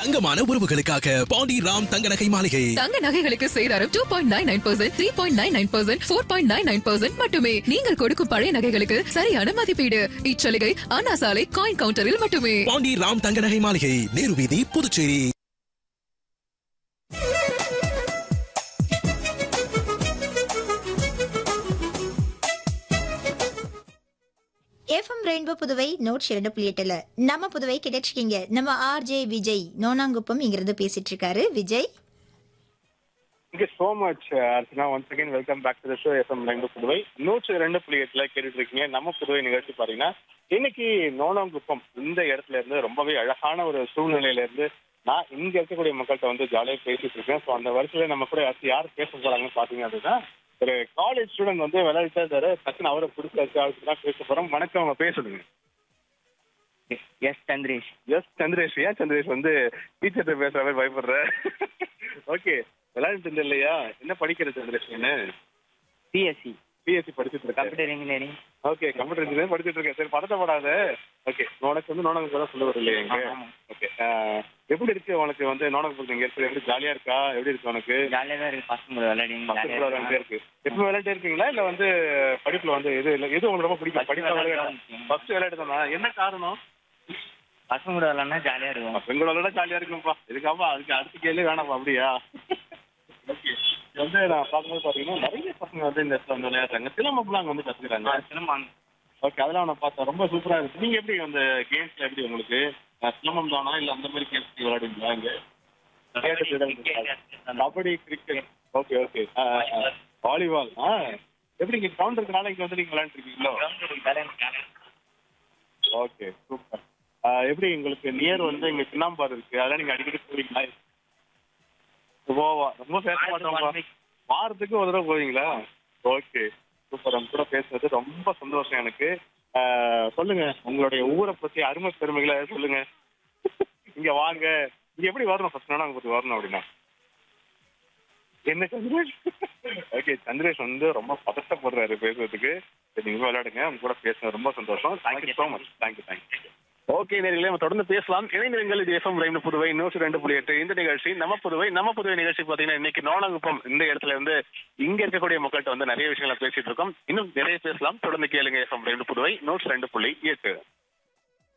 தங்கமான உறவுகளுக்காக பாண்டி ராம் தங்க நகை மாளிகை தங்க நகைகளுக்கு சேதாரம் two point nine nine percent three point nine nine percent four point nine nine percent மட்டுமே நீங்கள் கொடுக்கும் பழைய நகைகளுக்கு சரியான மதிப்பீடு இச்சலுகை அண்ணா சாலை காயின் கவுண்டரில் மட்டுமே பாண்டி ராம் தங்க நகை மாளிகை நேரு வீதி புதுச்சேரி எஃப்எம் ரெயின்போ புதுவை நோட் இரண்டு புள்ளி எட்டுல நம்ம புதுவை கிடைச்சிருக்கீங்க நம்ம ஆர்ஜே விஜய் நோனாங்குப்பம் இங்கிருந்து பேசிட்டு இருக்காரு Vijay Thank you so much, uh, Archana. Once again, welcome back to the show FM ரெண்டு புதுவை நூற்று ரெண்டு புள்ளி எட்டுல கேட்டுட்டு இருக்கீங்க நம்ம புதுவை நிகழ்ச்சி பாத்தீங்கன்னா இன்னைக்கு நோனாங்குப்பம் இந்த இடத்துல இருந்து ரொம்பவே அழகான ஒரு சூழ்நிலையில இருந்து நான் இங்க இருக்கக்கூடிய மக்கள்கிட்ட வந்து ஜாலியா பேசிட்டு இருக்கேன் ஸோ அந்த வரிசையில நம்ம கூட அடுத்து யார் பேச போறாங்கன்னு பாத்தீங்க அப்படின்னா ஒரு காலேஜ் ஸ்டூடெண்ட் வந்து விளையாட்டு தர டக்குன்னு அவரை பிடிச்சாச்சு அவருக்கு தான் பேச போறோம் வணக்கம் அவங்க பேசுதுங்க எஸ் சந்திரேஷ் எஸ் சந்திரேஷ் ஏன் சந்திரேஷ் வந்து டீச்சர்கிட்ட பேசுற மாதிரி பயப்படுற ஓகே விளையாட்டு இருந்த இல்லையா என்ன படிக்கிற சந்திரேஷ் என்ன பிஎஸ்சி பிஎஸ்சி படிச்சுட்டு இருக்கேன் computer engineering okay computer engineering படிச்சுட்டு இருக்கேன் சரி பதட்டப்படாத ஓகே உனக்கு வந்து நோனகம் தான் சொல்ல வரும் இல்லையா இங்க ஆமா. ஓகே எப்படி இருக்கு உனக்கு வந்து நோனகம் இங்க இருக்கு எப்படி ஜாலியா இருக்கா எப்படி இருக்கு உனக்கு ஜாலியாக தான் இருக்கு பசங்க கூட விளையாடி பக்கத்துல விளையாண்டே இருக்கு எப்பவும் விளையாண்டே இருக்கீங்களா இல்ல வந்து படிப்புல வந்து எது இல்ல எது உங்களுக்கு ரொம்ப பிடிக்கும் First படிப்பா விளையாட்டு விளையாட தான். ஃபர்ஸ்ட் விளையாட்டு தானா என்ன காரணம் பசங்க கூட விளையாடினா ஜாலியாக இருக்கும் பெங்களூர்ல ஜாலியா இருக்கும்ப்பா இதுக்காப்பா அதுக்கு அடுத்த கேள்வி வேணாம்ப்பா அப்படியா ஓகே வந்து நான் பார்க்கும்போது பாத்தீங்கன்னா நிறைய பசங்க வந்து இந்த இடத்துல வந்து விளையாடுறாங்க சிலம்பம்லாம் அங்க வந்து கத்துக்கிறாங்க சினிமான் ஓகே அதெல்லாம் நான் பார்த்தேன் ரொம்ப சூப்பரா இருக்கு நீங்க எப்படி அந்த கேம்ஸ்ல எப்படி உங்களுக்கு அஹ், சிலம்பம் தானா இல்ல அந்த மாதிரி கேம்ஸ் விளையாடுவீங்களா இங்க விளையாட்டு திடல் இருக்கா? Kabaddi cricket okay okay volleyball ஆ எப்படி இங்க கிரவுண்ட் இருக்கனால இங்க வந்து நீங்க விளையாண்டுருக்கீங்களோ ஓகே சூப்பர் எப்படி உங்களுக்கு நியர் வந்து இங்க சின்னாம்பாறு இருக்கு அதெல்லாம் நீங்க அடிக்கடி போவீங்களா போவா ரொம்ப பேச மாட்டோம்ப்பா வாரத்துக்கு ஒரு தடவை போவீங்களா ஓகே சூப்பர் உங்க கூட பேசுறது ரொம்ப சந்தோஷம் எனக்கு ஆஹ் சொல்லுங்க உங்களுடைய ஊரை பத்தி அருமை பெருமைகளை சொல்லுங்க இங்க வாங்க இங்க எப்படி வரணும் ஃபர்ஸ்ட் நாள் அங்க வரணும் அப்படின்னா என்ன சந்திரேஷ் ஓகே சந்திரேஷ் வந்து ரொம்ப பதட்டப்படுறாரு பேசுறதுக்கு சரி, நீங்க விளையாடுங்க உங்க கூட பேசுறது ரொம்ப சந்தோஷம் thank you so much thank you thank you okay நேர்களே நம்ம தொடர்ந்து பேசலாம் இணைந்திருங்கள் இது எஃப்எம் ரெண்டு புதுவை நூற்றி ரெண்டு புள்ளி எட்டு இந்த நிகழ்ச்சி நம்ம புதுவை நம்ம புதுவை நிகழ்ச்சி பாத்தீங்கன்னா இன்னைக்கு நோனங்குப்பம் இந்த இடத்துல இருந்து இங்க இருக்கக்கூடிய மக்கள்கிட்ட வந்து நிறைய விஷயங்களை பேசிட்டு இருக்கோம் இன்னும் நிறைய பேசலாம் தொடர்ந்து கேளுங்க எஃப்எம் ரெண்டு புதுவை நூற்றி ரெண்டு புள்ளி எட்டு